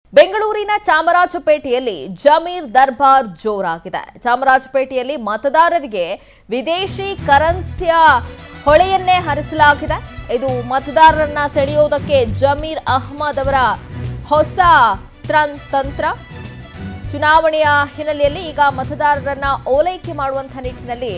ಬೆಂಗಳೂರಿನ ಚಾಮರಾಜಪೇಟೆಯಲ್ಲಿ ಜಮೀರ್ ದರ್ಬಾರ್ ಜೋರಾಗಿದೆ ಚಾಮರಾಜಪೇಟೆಯಲ್ಲಿ ಮತದಾರರಿಗೆ ವಿದೇಶಿ ಕರೆನ್ಸಿಯ ಹೊಳೆಯನ್ನೇ ಹರಿಸಲಾಗಿದೆ ಇದು ಮತದಾರರನ್ನ ಸೆಳೆಯೋದಕ್ಕೆ ಜಮೀರ್ ಅಹ್ಮದ್ ಅವರ ಹೊಸ ತ್ರನ್- ತಂತ್ರ ಚುನಾವಣೆಯ ಹಿನ್ನೆಲೆಯಲ್ಲಿ ಈಗ ಮತದಾರರನ್ನ ಓಲೈಕೆ ಮಾಡುವಂತಹ ನಿಟ್ಟಿನಲ್ಲಿ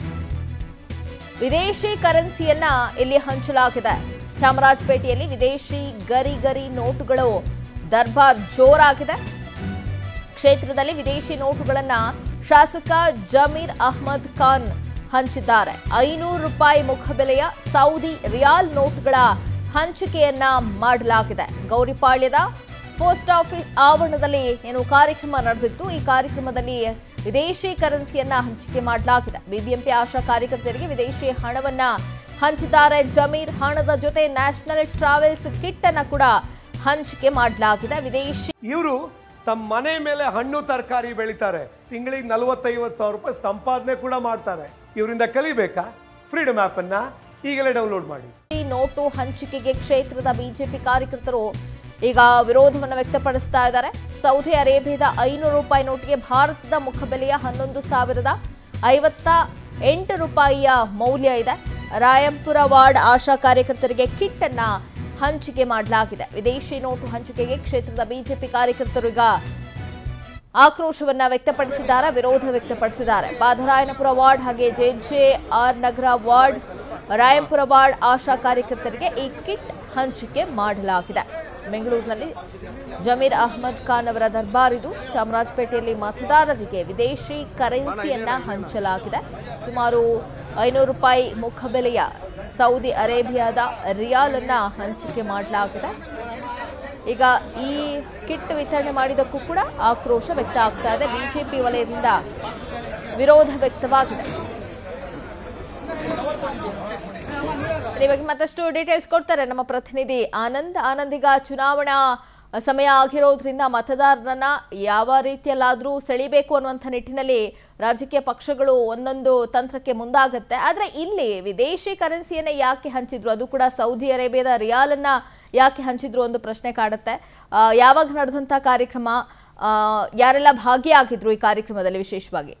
ವಿದೇಶಿ ಕರೆನ್ಸಿಯನ್ನ ಇಲ್ಲಿ ಹಂಚಲಾಗಿದೆ ಚಾಮರಾಜಪೇಟೆಯಲ್ಲಿ ವಿದೇಶಿ ಗರಿ ಗರಿ ನೋಟುಗಳು ದರ್ಬಾರ್ ಜೋರಾಗಿದೆ ಕ್ಷೇತ್ರದಲ್ಲಿ ವಿದೇಶಿ ನೋಟುಗಳನ್ನ ಶಾಸಕ ಜಮೀರ್ ಅಹ್ಮದ್ ಖಾನ್ ಹಂಚಿದ್ದಾರೆ ಐನೂರು ರೂಪಾಯಿ ಮುಖಬೆಲೆಯ ಸೌದಿ ರಿಯಾಲ್ ನೋಟುಗಳ ಹಂಚಿಕೆಯನ್ನ ಮಾಡಲಾಗಿದೆ ಗೌರಿಪಾಳ್ಯದ ಪೋಸ್ಟ್ ಆಫೀಸ್ ಆವರಣದಲ್ಲಿ ಏನು ಕಾರ್ಯಕ್ರಮ ನಡೆದಿತ್ತು ಈ ಕಾರ್ಯಕ್ರಮದಲ್ಲಿ ವಿದೇಶಿ ಕರೆನ್ಸಿಯನ್ನ ಹಂಚಿಕೆ ಮಾಡಲಾಗಿದೆ ಬಿಬಿಎಂಪಿ ಆಶಾ ಕಾರ್ಯಕರ್ತರಿಗೆ ವಿದೇಶಿ ಹಣವನ್ನ ಹಂಚಿದ್ದಾರೆ ಜಮೀರ್ ಹಣದ ಜೊತೆ ನ್ಯಾಷನಲ್ ಟ್ರಾವೆಲ್ಸ್ ಕಿಟ್ ಅನ್ನ ಕೂಡ ಹಂಚಿಕೆ ಮಾಡಲಾಗಿದೆ ವಿದೇಶಿ ಇವರು ತಮ್ಮ ಮನೆ ಮೇಲೆ ಹಣ್ಣು ತರಕಾರಿ ಬೆಳಿತಾರೆ ತಿಂಗಳಿಗೆ ನಲವತ್ತೈವತ್ತು ಸಾವಿರ ರೂಪಾಯಿ ಸಂಪಾದನೆ ಕೂಡ ಮಾಡ್ತಾರೆ ಇವರಿಂದ ಕಲಿಬೇಕಾ ಫ್ರೀಡಮ್ ಆ್ಯಪನ್ನು ಈಗಲೇ ಡೌನ್ಲೋಡ್ ಮಾಡಿ ಈ ನೋಟು ಹಂಚಿಕೆಗೆ ಕ್ಷೇತ್ರದ ಬಿಜೆಪಿ ಕಾರ್ಯಕರ್ತರು ಈಗ ವಿರೋಧವನ್ನು ವ್ಯಕ್ತಪಡಿಸ್ತಾ ಇದ್ದಾರೆ ಸೌದಿ ಅರೇಬಿಯಾದ ಐನೂರು ರೂಪಾಯಿ ನೋಟಿಗೆ ಭಾರತದ ಮುಖಬೆಲೆಯ ಹನ್ನೊಂದು ಸಾವಿರದ ಐವತ್ತ ಎಂಟು ರೂಪಾಯಿಯ ಮೌಲ್ಯ ಇದೆ ರಾಯಂಪುರ ವಾರ್ಡ್ ಆಶಾ ಕಾರ್ಯಕರ್ತರಿಗೆ ಕಿಟ್ ಅನ್ನ ಹಂಚಿಕೆ ಮಾಡಲಾಗಿದೆ ವಿದೇಶಿ ನೋಟು ಹಂಚಿಕೆಗೆ ಕ್ಷೇತ್ರದ ಬಿಜೆಪಿ ಕಾರ್ಯಕರ್ತರು ಈಗ ಆಕ್ರೋಶವನ್ನ ವ್ಯಕ್ತಪಡಿಸಿದ್ದಾರೆ ವಿರೋಧ ವ್ಯಕ್ತಪಡಿಸಿದ್ದಾರೆ ಬಾದರಾಯನಪುರ ವಾರ್ಡ್ ಹಾಗೆ J R Nagar ward Rayampura ward Asha ಕಾರ್ಯಕರ್ತರಿಗೆ ಈ ಕಿಟ್ ಹಂಚಿಕೆ ಮಾಡಲಾಗಿದೆ ಬೆಂಗಳೂರಿನಲ್ಲಿ ಜಮೀರ್ ಅಹ್ಮದ್ ಖಾನ್ ಅವರ ದರ್ಬಾರ್ ಇದು ಚಾಮರಾಜಪೇಟೆಯಲ್ಲಿ ಮತದಾರರಿಗೆ ವಿದೇಶಿ ಕರೆನ್ಸಿಯನ್ನ ಹಂಚಲಾಗಿದೆ ಸುಮಾರು ಐನೂರು ರೂಪಾಯಿ ಮುಖಬೆಲೆಯ ಸೌದಿ ಅರೇಬಿಯಾದ ರಿಯಾಲ್ ಅನ್ನ ಹಂಚಿಕೆ ಮಾಡಲಾಗಿದೆ ಈಗ ಈ ಕಿಟ್ ವಿತರಣೆ ಮಾಡಿದ್ದಕ್ಕೂ ಕೂಡ ಆಕ್ರೋಶ ವ್ಯಕ್ತ ಆಗ್ತಾ ಇದೆ ಬಿಜೆಪಿ ವಲಯದಿಂದ ವಿರೋಧ ವ್ಯಕ್ತವಾಗಿದೆ ಈ ಬಗ್ಗೆ ಮತ್ತಷ್ಟು ಡೀಟೇಲ್ಸ್ ಕೊಡ್ತಾರೆ ನಮ್ಮ ಪ್ರತಿನಿಧಿ ಆನಂದ್ ಆನಂದ್ ಈಗ ಚುನಾವಣಾ ಸಮಯ ಆಗಿರೋದ್ರಿಂದ ಮತದಾರರನ್ನ ಯಾವ ರೀತಿಯಲ್ಲಾದರೂ ಸೆಳಿಬೇಕು ಅನ್ನುವಂಥ ನಿಟ್ಟಿನಲ್ಲಿ ರಾಜಕೀಯ ಪಕ್ಷಗಳು ಒಂದೊಂದು ತಂತ್ರಕ್ಕೆ ಮುಂದಾಗತ್ತೆ ಆದರೆ ಇಲ್ಲಿ ವಿದೇಶಿ ಕರೆನ್ಸಿಯನ್ನ ಯಾಕೆ ಹಂಚಿದ್ರು ಅದು ಕೂಡ ಸೌದಿ ಅರೇಬಿಯಾದ ರಿಯಾಲನ್ನ ಯಾಕೆ ಹಂಚಿದ್ರು ಒಂದು ಪ್ರಶ್ನೆ ಕಾಡುತ್ತೆ ಆ, ಯಾವಾಗ ನಡೆದಂಥ ಕಾರ್ಯಕ್ರಮ ಆ, ಯಾರೆಲ್ಲ ಭಾಗಿಯಾಗಿದ್ರು ಈ ಕಾರ್ಯಕ್ರಮದಲ್ಲಿ ವಿಶೇಷವಾಗಿ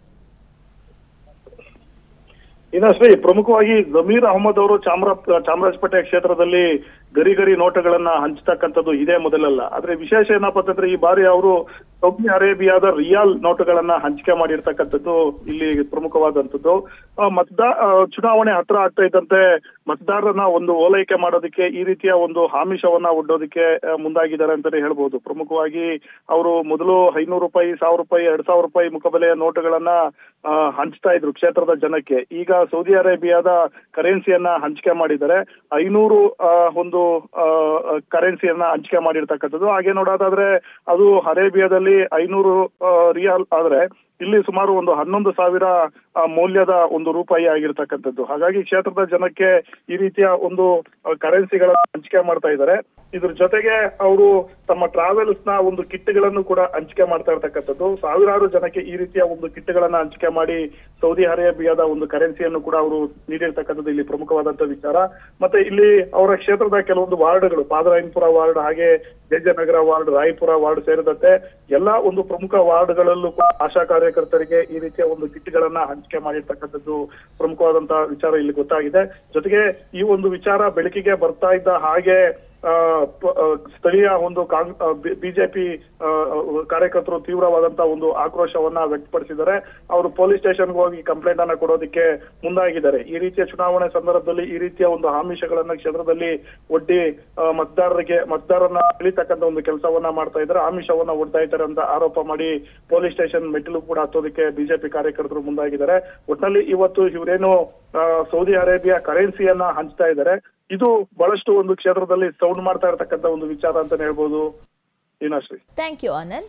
ಇನ್ನಷ್ಟೇ ಪ್ರಮುಖವಾಗಿ ಜಮೀರ್ ಅಹಮದ್ ಅವರು ಚಾಮರ ಚಾಮರಾಜಪೇಟೆ ಕ್ಷೇತ್ರದಲ್ಲಿ ಗರಿ ಗರಿ ನೋಟಗಳನ್ನ ಹಂಚತಕ್ಕಂಥದ್ದು ಇದೇ ಮೊದಲಲ್ಲ ಆದ್ರೆ ವಿಶೇಷ ಏನಪ್ಪಾ ಅಂತಂದ್ರೆ ಈ ಬಾರಿ ಅವರು ಸೌದಿ ಅರೇಬಿಯಾದ ರಿಯಾಲ್ ನೋಟುಗಳನ್ನ ಹಂಚಿಕೆ ಮಾಡಿರ್ತಕ್ಕಂಥದ್ದು ಇಲ್ಲಿ ಪ್ರಮುಖವಾದಂಥದ್ದು ಆ, ಮತದಾ ಆ, ಚುನಾವಣೆ ಹತ್ರ ಆಗ್ತಾ ಇದ್ದಂತೆ ಮತದಾರರನ್ನ ಒಂದು ಓಲೈಕೆ ಮಾಡೋದಕ್ಕೆ ಈ ರೀತಿಯ ಒಂದು ಆಮಿಷವನ್ನ ಒಡ್ಡೋದಕ್ಕೆ ಆ, ಮುಂದಾಗಿದ್ದಾರೆ ಅಂತಾನೆ ಹೇಳ್ಬೋದು ಪ್ರಮುಖವಾಗಿ ಅವರು ಮೊದಲು ಐನೂರು ರೂಪಾಯಿ ಸಾವಿರ ರೂಪಾಯಿ ಎರಡ್ ಸಾವಿರ ರೂಪಾಯಿ ಮುಖಬೆಲೆಯ ನೋಟುಗಳನ್ನ ಆ, ಹಂಚ್ತಾ ಇದ್ರು ಕ್ಷೇತ್ರದ ಜನಕ್ಕೆ ಈಗ ಸೌದಿ ಅರೇಬಿಯಾದ ಕರೆನ್ಸಿಯನ್ನ ಹಂಚಿಕೆ ಮಾಡಿದ್ದಾರೆ ಐನೂರು ಆ, ಒಂದು ಕರೆನ್ಸಿಯನ್ನ ಹಂಚಿಕೆ ಮಾಡಿರ್ತಕ್ಕಂಥದ್ದು ಹಾಗೆ ನೋಡೋದಾದ್ರೆ ಅದು ಅರೇಬಿಯಾದಲ್ಲಿ ಐನೂರು ಆ, ರಿಯಾಲ್ ಆದ್ರೆ ಇಲ್ಲಿ ಸುಮಾರು ಒಂದು ಹನ್ನೊಂದು ಸಾವಿರ ಆ, ಮೌಲ್ಯದ ಒಂದು ರೂಪಾಯಿ ಆಗಿರ್ತಕ್ಕಂಥದ್ದು ಹಾಗಾಗಿ ಕ್ಷೇತ್ರದ ಜನಕ್ಕೆ ಈ ರೀತಿಯ ಒಂದು ಕರೆನ್ಸಿಗಳನ್ನ ಹಂಚಿಕೆ ಮಾಡ್ತಾ ಇದ್ದಾರೆ ಇದ್ರ ಜೊತೆಗೆ ಅವರು ತಮ್ಮ ಟ್ರಾವೆಲ್ಸ್ ನ ಒಂದು ಕಿಟ್ಗಳನ್ನು ಕೂಡ ಹಂಚಿಕೆ ಮಾಡ್ತಾ ಇರ್ತಕ್ಕಂಥದ್ದು ಸಾವಿರಾರು ಜನಕ್ಕೆ ಈ ರೀತಿಯ ಒಂದು ಕಿಟ್ಗಳನ್ನ ಹಂಚಿಕೆ ಮಾಡಿ ಸೌದಿ ಅರೇಬಿಯಾದ ಒಂದು ಕರೆನ್ಸಿಯನ್ನು ಕೂಡ ಅವರು ನೀಡಿರ್ತಕ್ಕಂಥದ್ದು ಇಲ್ಲಿ ಪ್ರಮುಖವಾದಂತ ವಿಚಾರ ಮತ್ತೆ ಇಲ್ಲಿ ಅವರ ಕ್ಷೇತ್ರದ ಕೆಲವೊಂದು ವಾರ್ಡ್ಗಳು ಪಾದರಾಯನಪುರ ವಾರ್ಡ್ ಹಾಗೆ ಜಯಜನಗರ ವಾರ್ಡ್ ರಾಯಪುರ ವಾರ್ಡ್ ಸೇರಿದಂತೆ ಎಲ್ಲಾ ಒಂದು ಪ್ರಮುಖ ವಾರ್ಡ್ಗಳಲ್ಲೂ ಕೂಡ ಆಶಾ ಕಾರ್ಯಕರ್ತರಿಗೆ ಈ ರೀತಿಯ ಒಂದು ಕಿಟ್ಗಳನ್ನ ಹಂಚಿಕೆ ಮಾಡಿರ್ತಕ್ಕಂಥದ್ದು ಪ್ರಮುಖವಾದಂತಹ ವಿಚಾರ ಇಲ್ಲಿ ಗೊತ್ತಾಗಿದೆ ಜೊತೆಗೆ ಈ ಒಂದು ವಿಚಾರ ಬೆಳಕಿಗೆ ಬರ್ತಾ ಇದ್ದ ಹಾಗೆ ಆ, ಪ- ಆ, ಸ್ಥಳೀಯ ಒಂದು ಕಾಂಗ್ ಬಿಜೆಪಿ ಕಾರ್ಯಕರ್ತರು ತೀವ್ರವಾದಂತಹ ಒಂದು ಆಕ್ರೋಶವನ್ನ ವ್ಯಕ್ತಪಡಿಸಿದ್ದಾರೆ ಅವರು ಪೊಲೀಸ್ ಸ್ಟೇಷನ್ಗೆ ಹೋಗಿ ಕಂಪ್ಲೇಂಟ್ ಅನ್ನ ಕೊಡೋದಕ್ಕೆ ಮುಂದಾಗಿದ್ದಾರೆ ಈ ರೀತಿಯ ಚುನಾವಣೆ ಸಂದರ್ಭದಲ್ಲಿ ಈ ರೀತಿಯ ಒಂದು ಆಮಿಷಗಳನ್ನ ಕ್ಷೇತ್ರದಲ್ಲಿ ಒಡ್ಡಿ ಆ, ಮತದಾರರಿಗೆ ಮತದಾರರನ್ನ ಇಳಿತಕ್ಕಂತ ಒಂದು ಕೆಲಸವನ್ನ ಮಾಡ್ತಾ ಇದ್ದಾರೆ ಆಮಿಷವನ್ನ ಒಡ್ತಾ ಇದ್ದಾರೆ ಅಂತ ಆರೋಪ ಮಾಡಿ ಪೊಲೀಸ್ ಸ್ಟೇಷನ್ ಮೆಟ್ಟಿಲು ಕೂಡ ಹತ್ತೋದಕ್ಕೆ ಬಿಜೆಪಿ ಕಾರ್ಯಕರ್ತರು ಮುಂದಾಗಿದ್ದಾರೆ ಒಟ್ಟಿನಲ್ಲಿ ಇವತ್ತು ಇವರೇನು ಆ, ಸೌದಿ ಅರೇಬಿಯಾ ಕರೆನ್ಸಿಯನ್ನ ಹಂಚ್ತಾ ಇದ್ದಾರೆ ಇದು ಬಹಳಷ್ಟು ಒಂದು ಕ್ಷೇತ್ರದಲ್ಲಿ ಸೌಂಡ್ ಮಾಡ್ತಾ ಇರತಕ್ಕಂತ ಒಂದು ವಿಚಾರ ಅಂತಾನೆ ಹೇಳ್ಬೋದು ಏನಾಶ್ರೀ ಥ್ಯಾಂಕ್ ಯು ಆನಂದ್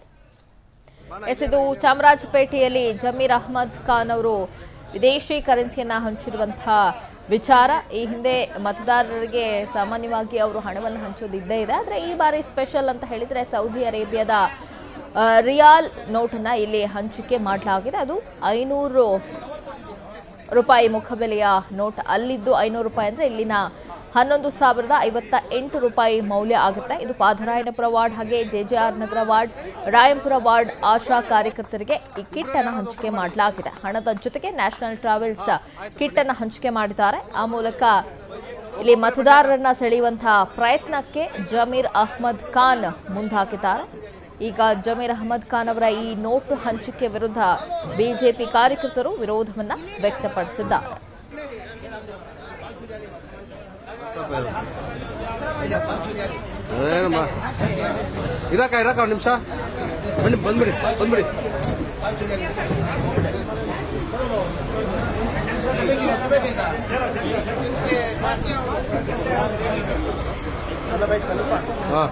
ಎಸ್ ಇದು ಚಾಮರಾಜಪೇಟೆಯಲ್ಲಿ ಜಮೀರ್ ಅಹ್ಮದ್ ಖಾನ್ ಅವರು ವಿದೇಶಿ ಕರೆನ್ಸಿಯನ್ನ ಹಂಚಿರುವಂತಹ ವಿಚಾರ ಈ ಹಿಂದೆ ಮತದಾರರಿಗೆ ಸಾಮಾನ್ಯವಾಗಿ ಅವರು ಹಣವನ್ನು ಹಂಚೋದು ಇದ್ದೇ ಇದೆ ಆದರೆ ಈ ಬಾರಿ ಸ್ಪೆಷಲ್ ಅಂತ ಹೇಳಿದರೆ ಸೌದಿ ಅರೇಬಿಯಾದ ಆ, ರಿಯಾಲ್ ನೋಟನ್ನು ಇಲ್ಲಿ ಹಂಚಿಕೆ ಮಾಡಲಾಗಿದೆ ಅದು ಐನೂರು ರೂಪಾಯಿ ಮುಖಬೆಲೆಯ ನೋಟ್ ಅಲ್ಲಿದ್ದು ಐನೂರು ರೂಪಾಯಿ ಅಂದರೆ ಇಲ್ಲಿನ ಹನ್ನೊಂದು ಸಾವಿರದ ಐವತ್ತ ಎಂಟು ರೂಪಾಯಿ ಮೌಲ್ಯ ಆಗುತ್ತೆ ಇದು ಪಾದರಾಯನಪುರ ವಾರ್ಡ್ ಹಾಗೆ ಜೆಜೆಆರ್ ನಗರ ವಾರ್ಡ್ ರಾಯಂಪುರ ವಾರ್ಡ್ ಆಶಾ ಕಾರ್ಯಕರ್ತರಿಗೆ ಈ ಕಿಟ್ ಅನ್ನು ಹಂಚಿಕೆ ಮಾಡಲಾಗಿದೆ ಹಣದ ಜೊತೆಗೆ ನ್ಯಾಷನಲ್ ಟ್ರಾವೆಲ್ಸ್ ಕಿಟ್ ಅನ್ನು ಹಂಚಿಕೆ ಮಾಡಿದ್ದಾರೆ ಆ ಮೂಲಕ ಇಲ್ಲಿ ಮತದಾರರನ್ನ ಸೆಳೆಯುವಂತಹ ಪ್ರಯತ್ನಕ್ಕೆ ಜಮೀರ್ ಅಹ್ಮದ್ ಖಾನ್ ಮುಂದಾಕಿದ್ದಾರೆ ಈಗ ಜಮೀರ್ ಅಹ್ಮದ್ ಖಾನ್ ಅವರ ಈ ನೋಟು ಹಂಚಿಕೆ ವಿರುದ್ಧ ಬಿಜೆಪಿ ಕಾರ್ಯಕರ್ತರು ವಿರೋಧವನ್ನ ವ್ಯಕ್ತಪಡಿಸಿದ್ದಾರೆ ಏನಮ್ಮ ಇರಾಕ ಇರಾಕ ಒಂದು ನಿಮಿಷ ಬನ್ನಿ ಬಂದ್ಬಿಡಿ ಬಂದ್ಬಿಡಿ ಹಾಂ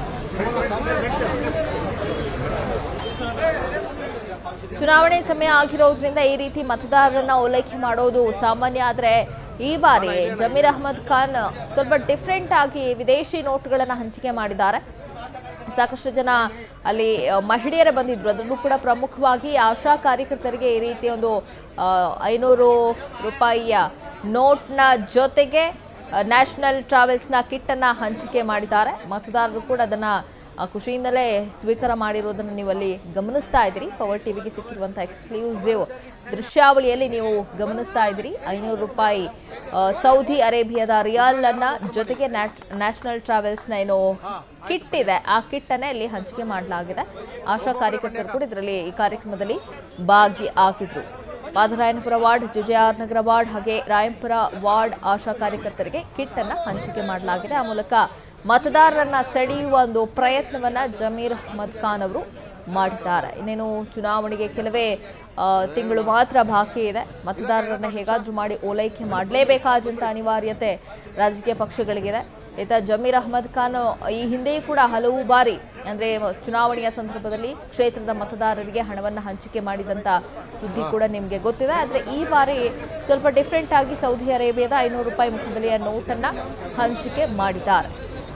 ಚುನಾವಣೆ ಸಮಯ ಆಗಿರೋದ್ರಿಂದ ಈ ರೀತಿ ಮತದಾರರನ್ನ ಓಲೈಕೆ ಮಾಡೋದು ಸಾಮಾನ್ಯ ಆದರೆ ಈ ಬಾರಿ ಜಮೀರ್ ಅಹ್ಮದ್ ಖಾನ್ ಸ್ವಲ್ಪ ಡಿಫ್ರೆಂಟ್ ಆಗಿ ವಿದೇಶಿ ನೋಟುಗಳನ್ನು ಹಂಚಿಕೆ ಮಾಡಿದ್ದಾರೆ ಸಾಕಷ್ಟು ಜನ ಅಲ್ಲಿ ಅ, ಮಹಿಳೆಯರೇ ಬಂದಿದ್ರು ಅದರಲ್ಲೂ ಕೂಡ ಪ್ರಮುಖವಾಗಿ ಆಶಾ ಕಾರ್ಯಕರ್ತರಿಗೆ ಈ ರೀತಿ ಒಂದು ಆ, ಐನೂರು ರೂಪಾಯಿಯ ನೋಟ್ನ ಜೊತೆಗೆ ನ್ಯಾಷನಲ್ ಟ್ರಾವೆಲ್ಸ್ನ ಕಿಟ್ಟನ್ನು ಹಂಚಿಕೆ ಮಾಡಿದ್ದಾರೆ ಮತದಾರರು ಕೂಡ ಅದನ್ನು ಆ, ಖುಷಿಯಿಂದಲೇ ಸ್ವೀಕಾರ ಮಾಡಿರೋದನ್ನು ನೀವು ಅಲ್ಲಿ ಗಮನಿಸ್ತಾ ಇದ್ದೀರಿ ಪವರ್ ಟಿವಿಗೆ ಸಿಕ್ಕಿರುವಂಥ ಎಕ್ಸ್ಕ್ಲೂಸಿವ್ ದೃಶ್ಯಾವಳಿಯಲ್ಲಿ ನೀವು ಗಮನಿಸ್ತಾ ಇದ್ದೀರಿ ಐನೂರು ರೂಪಾಯಿ ಆ, ಸೌದಿ ಅರೇಬಿಯಾದ ರಿಯಾಲ್ ಅನ್ನ ಜೊತೆಗೆ ನ್ಯಾಷನಲ್ ಟ್ರಾವೆಲ್ಸ್ನ ಏನು ಕಿಟ್ ಇದೆ ಆ ಕಿಟ್ ಅನ್ನೇ ಇಲ್ಲಿ ಹಂಚಿಕೆ ಮಾಡಲಾಗಿದೆ ಆಶಾ ಕಾರ್ಯಕರ್ತರು ಕೂಡ ಇದರಲ್ಲಿ ಈ ಕಾರ್ಯಕ್ರಮದಲ್ಲಿ ಭಾಗಿಯಾಗಿದ್ರು ಪಾದರಾಯನಪುರ ವಾರ್ಡ್ ಜುಜೆಆರ್ ನಗರ ವಾರ್ಡ್ ಹಾಗೆ ರಾಯಂಪುರ ವಾರ್ಡ್ ಆಶಾ ಕಾರ್ಯಕರ್ತರಿಗೆ ಕಿಟ್ ಅನ್ನ ಹಂಚಿಕೆ ಮಾಡಲಾಗಿದೆ ಆ ಮೂಲಕ ಮತದಾರರನ್ನ ಸೆಳೆಯುವ ಒಂದು ಪ್ರಯತ್ನವನ್ನ ಜಮೀರ್ ಅಹ್ಮದ್ ಖಾನ್ ಅವರು ಮಾಡಿದ್ದಾರೆ ಇನ್ನೇನು ಚುನಾವಣೆಗೆ ಕೆಲವೇ ಆ, ತಿಂಗಳು ಮಾತ್ರ ಬಾಕಿ ಇದೆ ಮತದಾರರನ್ನ ಹೇಗಾದ್ರೂ ಮಾಡಿ ಓಲೈಕೆ ಮಾಡಲೇಬೇಕಾದಂಥ ಅನಿವಾರ್ಯತೆ ರಾಜಕೀಯ ಪಕ್ಷಗಳಿಗಿದೆ ಈತ ಜಮೀರ್ ಅಹ್ಮದ್ ಖಾನ್ ಈ ಹಿಂದೆಯೂ ಕೂಡ ಹಲವು ಬಾರಿ ಅಂದರೆ ಚುನಾವಣೆಯ ಸಂದರ್ಭದಲ್ಲಿ ಕ್ಷೇತ್ರದ ಮತದಾರರಿಗೆ ಹಣವನ್ನು ಹಂಚಿಕೆ ಮಾಡಿದಂಥ ಸುದ್ದಿ ಕೂಡ ನಿಮಗೆ ಗೊತ್ತಿದೆ ಆದರೆ ಈ ಬಾರಿ ಸ್ವಲ್ಪ ಡಿಫ್ರೆಂಟ್ ಆಗಿ ಸೌದಿ ಅರೇಬಿಯಾದ ಐನೂರು ರೂಪಾಯಿ ಮುಖಬೆಲೆಯ ನೋಟನ್ನು ಹಂಚಿಕೆ ಮಾಡಿದ್ದಾರೆ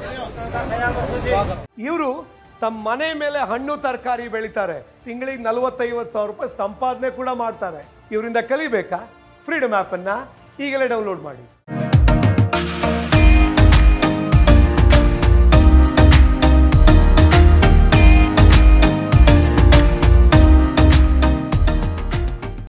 ಇವರು ತಮ್ಮ ಮನೆ ಮೇಲೆ ಹಣ್ಣು ತರಕಾರಿ ಬೆಳಿತಾರೆ ತಿಂಗಳಿಗೆ ನಲವತ್ತೈವತ್ತು ಸಾವಿರ ರೂಪಾಯಿ ಸಂಪಾದನೆ ಕೂಡ ಮಾಡ್ತಾರೆ ಇವರಿಂದ ಕಲಿಬೇಕಾ ಫ್ರೀಡಮ್ ಆ್ಯಪನ್ನು ಈಗಲೇ ಡೌನ್ಲೋಡ್ ಮಾಡಿ